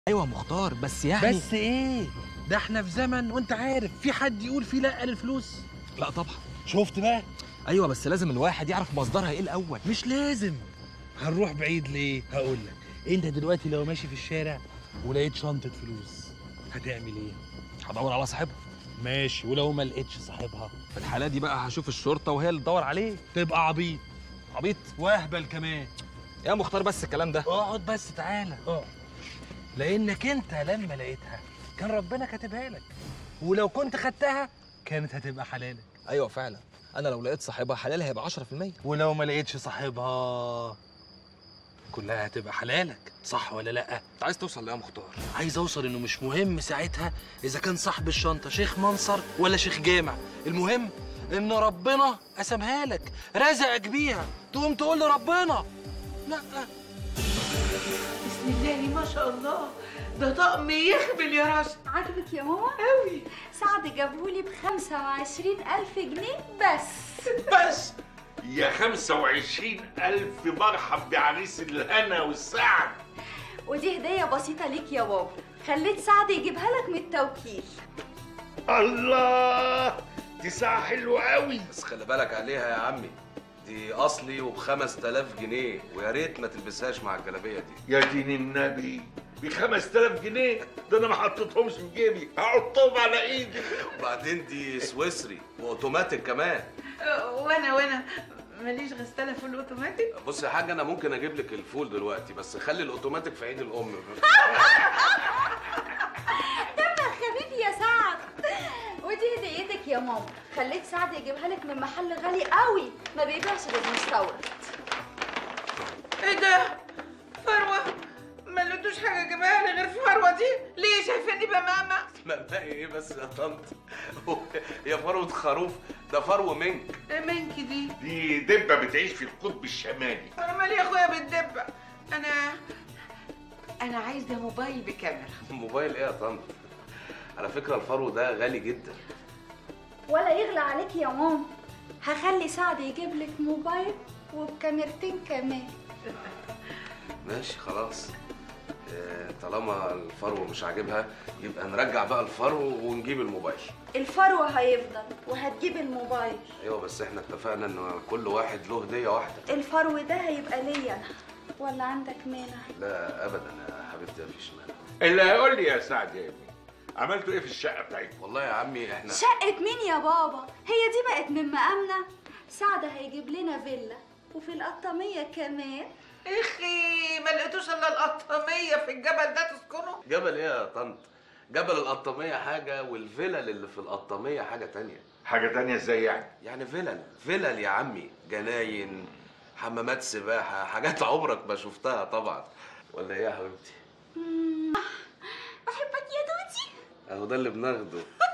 ايوه مختار بس يعني بس ايه ده احنا في زمن وانت عارف في حد يقول فيه لا للفلوس لا طبعا شفت بقى ايوه بس لازم الواحد يعرف مصدرها ايه الاول مش لازم هنروح بعيد ليه هقول لك انت دلوقتي لو ماشي في الشارع ولقيت شنطه فلوس هتعمل ايه هدور على صاحبها ماشي ولو ما لقيتش صاحبها في الحاله دي بقى هشوف الشرطه وهي اللي تدور عليه تبقى عبيط عبيط واهبل كمان يا مختار بس الكلام ده اقعد بس تعالى اقعد لانك انت لما لقيتها كان ربنا كاتبها لك ولو كنت خدتها كانت هتبقى حلالك ايوه فعلا انا لو لقيت صاحبها حلال هيبقى 10% ولو ما لقيتش صاحبها كلها هتبقى حلالك صح ولا لا انت عايز توصل لايه يا مختار عايز اوصل انه مش مهم ساعتها اذا كان صاحب الشنطه شيخ منصر ولا شيخ جامع المهم ان ربنا قسمها لك رزقك بيها تقوم تقول لربنا لا بسم الله ما شاء الله ده طقم يخبل يا رشا عاجبك يا ماما؟ قوي سعد جابهولي ب 25000 جنيه بس بس يا خمسة وعشرين ألف مرحب بعريس الهنا والسعد ودي هدية بسيطة ليك يا بابا خليت سعد يجيبها لك من التوكيل الله دي ساعة حلوة قوي بس خلي بالك عليها يا عمي دي اصلي وب 5000 جنيه ويا ريت ما تلبسهاش مع الجلابيه دي يا دين النبي ب 5000 جنيه ده انا ما حطيتهمش في جيبي هحطهم على ايدي وبعدين دي سويسري واوتوماتيك كمان وانا وانا ماليش غسالة فول اوتوماتيك بص يا حاج انا ممكن اجيب لك الفول دلوقتي بس خلي الاوتوماتيك في عيد الام دمك خفيف يا سعد ودي هديتك يا ماما خليت سعد يجيبها لك من محل غالي قوي ما بيبيعش غير مستورد ايه ده فروة ما لقيتوش حاجة جايبها لي غير فروة دي ليه شايفاني بماما مبدئي ايه بس يا طنط يا فروه خروف ده فرو منك منكي دي دي دبة بتعيش في القطب الشمالي انا مالي يا اخويا بالدبة انا انا عايزة موبايل بكاميرا موبايل ايه يا طنط على فكره الفرو ده غالي جدا ولا يغلى عليك يا ماما هخلي سعد يجيب لك موبايل وبكاميرتين كمان ماشي خلاص آه، طالما الفرو مش عاجبها يبقى نرجع بقى الفرو ونجيب الموبايل الفروة هيفضل وهتجيب الموبايل ايوه بس احنا اتفقنا ان كل واحد له هديه واحده الفرو ده هيبقى ليا انا ولا عندك مانع لا ابدا يا حبيبتي مفيش مانع اللي هيقول لي يا سعد يا ابني عملتوا ايه في الشقة بتاعتكم؟ والله يا عمي احنا شقة مين يا بابا هي دي بقت من مقامنا سعد هيجيب لنا فيلا وفي القطامية كمان اخي ما لقيتوش الا القطامية في الجبل ده تسكنوا جبل ايه يا طنط جبل القطامية حاجة والفلل اللي في القطامية حاجة تانية حاجة تانية ازاي يعني؟ يعني فلل فلل يا عمي جناين حمامات سباحة حاجات عمرك ما شفتها طبعا ولا ايه يا حبيبتي بحبك يا دودي اهو ده اللي بناخده